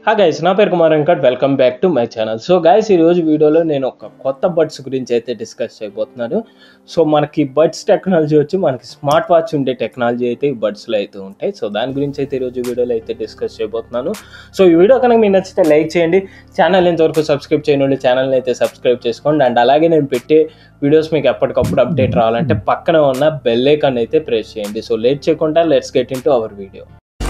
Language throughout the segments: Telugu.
హా గైస్ నా పేరు Kumar Venkat welcome back to my channel so guys ఈరోజు వీడియోలో నేను ఒక కొత్త బడ్స్ గురించి అయితే డిస్కస్ చేయబోతున్నాను సో మనకి బడ్స్ టెక్నాలజీ వచ్చి మనకి స్మార్ట్ వాచ్ ఉండే టెక్నాలజీ అయితే ఈ బడ్స్లో అయితే ఉంటాయి సో దాని గురించి అయితే ఈరోజు వీడియోలో అయితే డిస్కస్ చేయబోతున్నాను సో ఈ వీడియో కనుక మీకు నచ్చితే లైక్ చేయండి ఛానల్ ఇంతవరకు సబ్స్క్రైబ్ చేయని ఛానల్ని అయితే సబ్స్క్రైబ్ చేసుకోండి అండ్ అలాగే నేను పెట్టే వీడియోస్ మీకు ఎప్పటికప్పుడు అప్డేట్ రావాలంటే పక్కన ఉన్న బెల్ ఐకాన్ అయితే ప్రెస్ చేయండి సో లేట్ చేయకుండా let's get into our video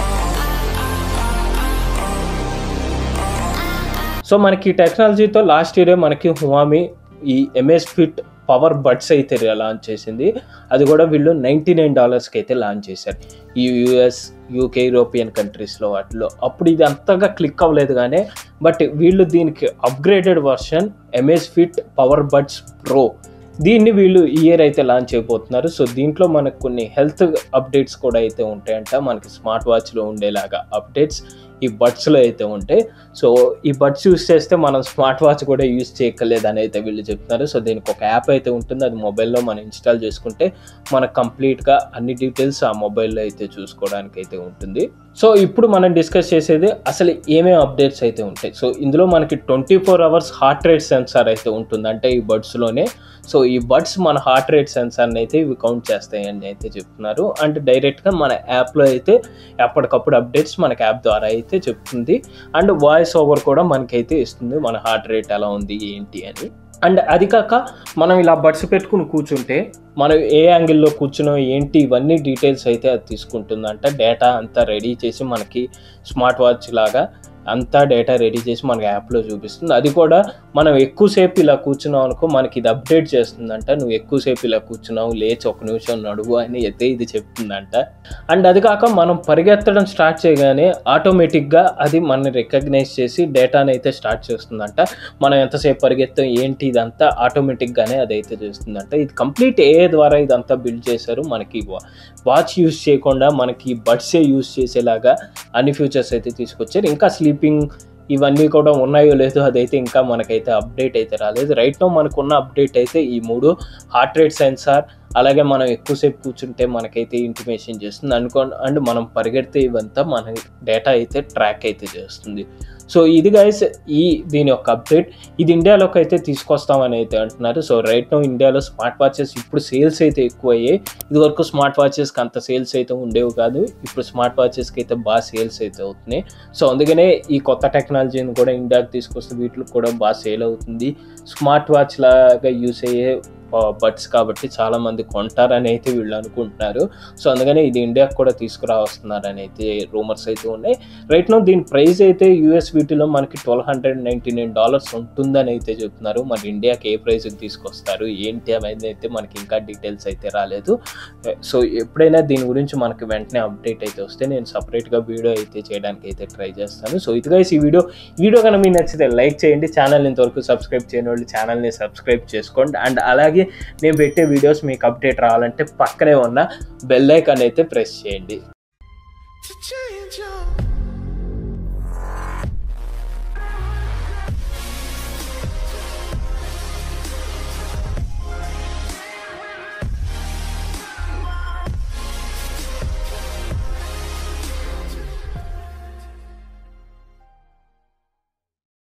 so మనకి ఈ టెక్నాలజీతో లాస్ట్ ఇయరే మనకి హువామి ఈ ఎంఎస్ ఫిట్ పవర్ బడ్స్ అయితే లాంచ్ చేసింది అది కూడా వీళ్ళు నైంటీ నైన్ డాలర్స్కి అయితే లాంచ్ చేశారు ఈ యూఎస్ యూకే యూరోపియన్ కంట్రీస్లో వాటిలో అప్పుడు ఇది అంతగా క్లిక్ అవ్వలేదు కానీ బట్ వీళ్ళు దీనికి upgraded version Amazfit power buds pro దీన్ని వీళ్ళు ఈ ఇయర్ అయితే లాంచ్ అయిపోతున్నారు సో దీంట్లో మనకు కొన్ని హెల్త్ అప్డేట్స్ కూడా అయితే ఉంటాయంట మనకి స్మార్ట్ వాచ్లో ఉండేలాగా అప్డేట్స్ ఈ బడ్స్లో అయితే ఉంటాయి సో ఈ బడ్స్ యూస్ చేస్తే మనం స్మార్ట్ వాచ్ కూడా యూస్ చేయక్కర్లేదు అని అయితే వీళ్ళు చెప్తున్నారు సో దీనికి ఒక యాప్ అయితే ఉంటుంది అది మొబైల్లో మనం ఇన్స్టాల్ చేసుకుంటే మనకు కంప్లీట్గా అన్ని డీటెయిల్స్ ఆ మొబైల్లో అయితే చూసుకోవడానికి అయితే ఉంటుంది సో ఇప్పుడు మనం డిస్కస్ చేసేది అసలు ఏమేమి అప్డేట్స్ అయితే ఉంటాయి సో ఇందులో మనకి twenty four hours heart rate sensor అయితే ఉంటుంది అంటే ఈ బడ్స్లోనే సో ఈ బడ్స్ మన హార్ట్ రేట్ సెన్సార్ని అయితే ఇవి కౌంట్ చేస్తాయి అని అయితే చెప్తున్నారు అంటే డైరెక్ట్గా మన యాప్లో అయితే ఎప్పటికప్పుడు అప్డేట్స్ మనకి యాప్ ద్వారా అయితే చెప్తుంది అండ్ వాయిస్ ఓవర్ కూడా మనకైతే ఇస్తుంది మన హార్ట్ రేట్ ఎలా ఉంది ఏంటి అని అండ్ అది కాక మనం ఇలా బడ్స్ పెట్టుకుని కూర్చుంటే మనం ఏ యాంగిల్లో కూర్చున్నాం ఏంటి ఇవన్నీ డీటెయిల్స్ అయితే అది తీసుకుంటుందంట డేటా అంతా రెడీ చేసి మనకి స్మార్ట్ వాచ్ లాగా అంతా డేటా రెడీ చేసి మనకి యాప్లో చూపిస్తుంది అది కూడా మనం ఎక్కువసేపు ఇలా కూర్చున్నాం అనుకో మనకి ఇది అప్డేట్ చేస్తుందంట నువ్వు ఎక్కువసేపు ఇలా కూర్చున్నావు లేచి ఒక నిమిషం నడువు అని అయితే ఇది చెప్తుందంట అండ్ అది కాక మనం పరిగెత్తడం స్టార్ట్ చేయగానే ఆటోమేటిక్గా అది మనని రికగ్నైజ్ చేసి డేటాని అయితే స్టార్ట్ చేస్తుందంట మనం ఎంతసేపు పరిగెత్తాం ఏంటి ఇదంతా ఆటోమేటిక్గానే అదైతే చేస్తుందంట ఇది కంప్లీట్ ఏ ద్వారా ఇదంతా బిల్డ్ చేశారు మనకి వాచ్ యూస్ చేయకుండా మనకి బడ్సే యూస్ చేసేలాగా అన్ని ఫ్యూచర్స్ అయితే తీసుకొచ్చారు ఇంకా స్లీపింగ్ ఇవన్నీ కూడా ఉన్నాయో లేదో అదైతే ఇంకా మనకైతే అప్డేట్ అయితే రాలేదు రైట్ నో మనకున్న అప్డేట్ అయితే ఈ మూడు హార్ట్ రేట్ సెన్సార్ అలాగే మనం ఎక్కువసేపు కూర్చుంటే మనకైతే ఇంటిమేషన్ చేస్తుంది అనుకో అండ్ మనం పరిగెడితే ఇవంతా మన డేటా అయితే ట్రాక్ అయితే చేస్తుంది సో ఇది గైస్ ఈ దీని యొక్క అప్డేట్ ఇది ఇండియాలోకి అయితే తీసుకొస్తామని అయితే అంటున్నారు సో రైట్ నో ఇండియాలో స్మార్ట్ వాచెస్ ఇప్పుడు సేల్స్ అయితే ఎక్కువ అయ్యాయి ఇదివరకు స్మార్ట్ వాచెస్కి అంత సేల్స్ అయితే ఉండేవి కాదు ఇప్పుడు స్మార్ట్ వాచెస్కి అయితే బాగా సేల్స్ అయితే అవుతున్నాయి సో అందుకనే ఈ కొత్త టెక్నాలజీని కూడా ఇండియాకి తీసుకొస్తే వీటికి కూడా బాగా సేల్ అవుతుంది స్మార్ట్ వాచ్ లాగా యూస్ అయ్యే బడ్స్ కాబట్టి చాలా మంది కొంటారని అయితే వీళ్ళు అనుకుంటున్నారు సో అందుకనే ఇది ఇండియాకి కూడా తీసుకురావస్తున్నారని అయితే రూమర్స్ అయితే ఉన్నాయి రైట్ నో దీని ప్రైస్ అయితే యూఎస్ వీటిలో మనకి twelve hundred ninety nine dollars ఉంటుందని అయితే చెప్తున్నారు మరి ఇండియాకి ఏ ప్రైస్కి తీసుకొస్తారు ఏంటి అనేది అయితే మనకి ఇంకా డీటెయిల్స్ అయితే రాలేదు సో ఎప్పుడైనా దీని గురించి మనకి వెంటనే అప్డేట్ అయితే వస్తే నేను సపరేట్గా వీడియో అయితే చేయడానికి అయితే ట్రై చేస్తాను సో ఇదిగా ఈ వీడియో వీడియో కనుక మీకు నచ్చితే లైక్ చేయండి ఛానల్ ఇంతవరకు సబ్స్క్రైబ్ చేయని వాళ్ళు ఛానల్ని సబ్స్క్రైబ్ చేసుకోండి అండ్ అలాగే నేను పెట్టే వీడియోస్ మీకు అప్డేట్ రావాలంటే పక్కనే ఉన్న బెల్ ఐకాన్ అయితే ప్రెస్ చేయండి to change your